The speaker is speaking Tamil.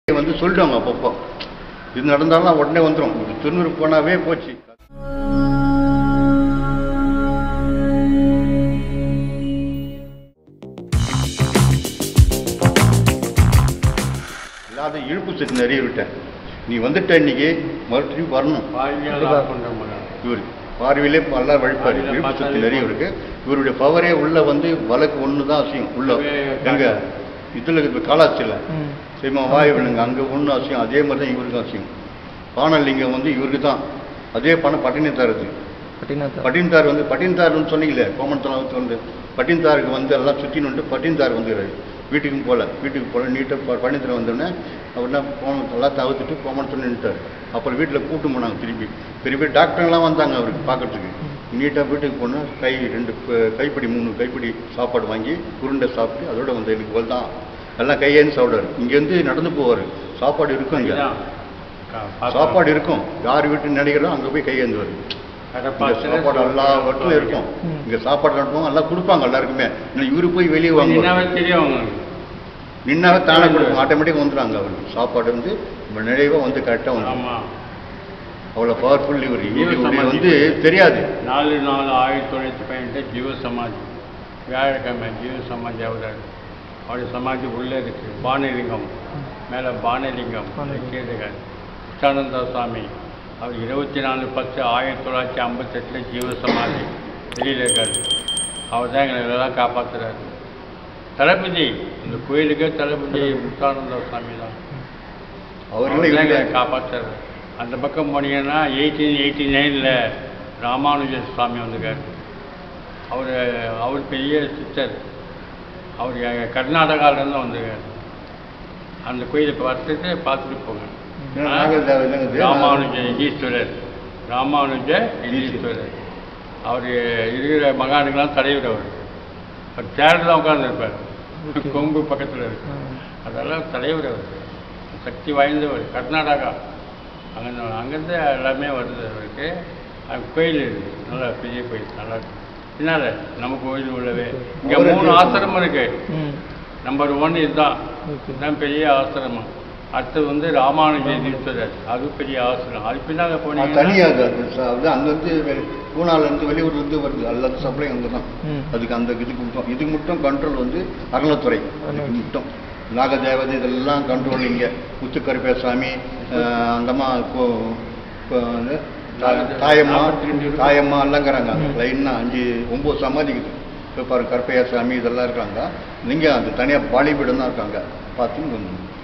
வந்து சொல்லிடுவாங்க அப்பப்போ இது நடந்தாலும் உடனே வந்துடும் இது திருநூறு போனாவே போச்சு இல்லாத இழுப்பு சத்து நிறைய விட்டேன் நீ வந்துட்ட இன்னைக்கு மறுபடியும் வரணும் இவர் பார்வையிலே நல்லா வழிப்பாரு பார்வையில இழுப்பு சத்து பார்த்தாலே நிறைய இருக்கு இவருடைய பவரே உள்ள வந்து வழக்கு ஒன்று தான் அவசியம் உள்ள அதுவே எங்க இதில் இப்போ காலாச்சியில் ம். சரிம்மா வாய் விழுங்க அங்கே ஒன்று அவசியம் அதே மாதிரி தான் இவருக்கு அவசியம் பானலிங்கம் வந்து இவருக்கு தான் அதே பணம் பட்டினத்தார் இருக்கு பட்டினத்தார் பட்டினத்தார் வந்து பட்டினத்தார்னு சொன்னீங்களே கோமணத்தனம் வந்து பட்டினத்தாருக்கு வந்து எல்லாம் சுற்றின்னு வந்துட்டு பட்டினத்தார் வந்துடுறாரு வீட்டுக்கும் போகல வீட்டுக்கு போகல நீட்டாக பட்டினத்தில் வந்தோடனே அப்படின்னா கோமணத்தெல்லாம் தவிர்த்துட்டு கோமணத்தில் நின்றுட்டார் அப்புறம் வீட்டில் கூட்டு போனாங்க திருப்பி பெரிய பெரிய டாக்டர்லாம் வந்தாங்க அவருக்கு பார்க்கறதுக்கு நீட்டாக வீட்டுக்கு போனால் கை ரெண்டு ப- கைப்பிடி மூணு கைப்பிடி சாப்பாடு வாங்கி உருண்டை சாப்பிட்டு அதோட வந்து எனக்கு போல் தான் எல்லாம் கையேன்னு சாப்பிடுவார் இங்கேருந்து நடந்து போவார் சாப்பாடு இருக்கும் இங்கே சாப்பாடு இருக்கும் யார் வீட்டு நினைக்கிறோம் அங்கே போய் கையேந்து வரும் இங்க சாப்பாடு எல்லா வீட்டிலும் இருக்கும் ம். இங்க சாப்பாடு நடப்போம் எல்லாம் கொடுப்பாங்க எல்லாருக்குமே இன்னும் இவரு போய் வெளியே வாங்குவாங்க தெரியும் அவங்களுக்கு நின்னாவே தானே கொடுக்கும் ஆட்டோமேட்டிக்காக வந்துடுறாங்க அவருக்கு சாப்பாடு வந்து நிறைவாக வந்து கரெக்டாக வந்து ஆமா அவ்வளோ பவர்ஃபுல் இவர் ஜீவ இவரு சமாதி. வந்து தெரியாது நாலு நாலு ஆயிரத்தி தொள்ளாயிரத்தி பதினெட்டு ஜீவ சமாதி வியாழக்கிழமை ஜீவ சமாதி அவரார் அவருடைய சமாதி உள்ளே இருக்கு பானலிங்கம் மேலே பானலிங்கம் பானலிங்கம். கீழே உச்சானந்த சுவாமி அவர் இருபத்தி நாலு பத்து ஆயிரத்தி தொள்ளாயிரத்தி ஐம்பத்தெட்டில் ஜீவ சமாதி வெளியில் இருக்காரு அவர் தான் எங்களை எல்லாம் காப்பாற்றுறாரு தளபதி இந்த கோயிலுக்கே தளபதி முத்தானந்த சுவாமி தான் அவர்களை அவர் தான் இவங்க எங்களை காப்பாற்றுறாரு அந்த பக்கம் போனீங்கன்னா எயிட்டீன் எயிட்டி நைனில் ராமானுஜ சுவாமி வந்திருக்காரு அவர் அவர் பெரிய சித்தர் அவர் எங்க கர்நாடகாவிலேருந்து வந்திருக்காரு அந்த கோயிலை பார்த்துட்டு பார்த்துட்டு போங்க நாகதேவ இல்லைங்க ராமானுஜ ஈஸ்வரர் ராமானுஜ ஈஸ்வரர் அவர் இருக்கிற மகானுக்கெல்லாம் தலைவர் அவர் அவர் சேரில் தான் உட்காந்துருப்பார் Okay. கொங்கு பக்கத்தில் இருக்கு ம். அதெல்லாம் தலைவர் அவர் சக்தி வாய்ந்தவர் கர்நாடகா அங்கே அங்கேருந்து எல்லாமே வருது அவருக்கு அங்க கோயில் இருக்கு நல்லா பெரிய கோயில் நல்லா இருக்கு பின்னால் நம்ம கோயில் உள்ளவே இங்கே அவரு மூணு எப்படி- ஆசிரமம் இருக்கு ம். நம்பர் ஒன் இதுதான் ஓகே இதுதான் பெரிய ஆசிரமம் அடுத்தது வந்து ராமானுஜ ஈஸ்வரர் அது பெரிய ஆசிரமம் அது பின்னால அது போனீங்கன்னா தனியாக அது ச- அது அங்கேருந்து பூனாலேருந்து வெளியூர்லேருந்து வருது எல்லா சப்ளை அங்கே தான் ம். அதுக்கு அந்த இதுக்கு மட்டும் இதுக்கு மட்டும் கண்ட்ரோல் வந்து அறநிலைத்துறை அதுக்கு மட்டும் நாகதேவதை இதெல்லாம் கண்ட்ரோல் இங்கே முத்துக்கருப்பேசாமி அஹ், அந்தம்மா இப்போ இப்போ வந்து தா- தாயம்மா தாயம்மா எல்லாங்கிறாங்க ம். லைனாக அஞ்சு ஒம்பது சமாதிக்குது இப்போ பாருங்க கருப்பையா சாமி இதெல்லாம் இருக்காங்க நீங்கள் அந்த தனியாக பாலிபீடம் தான் இருக்காங்க பார்த்து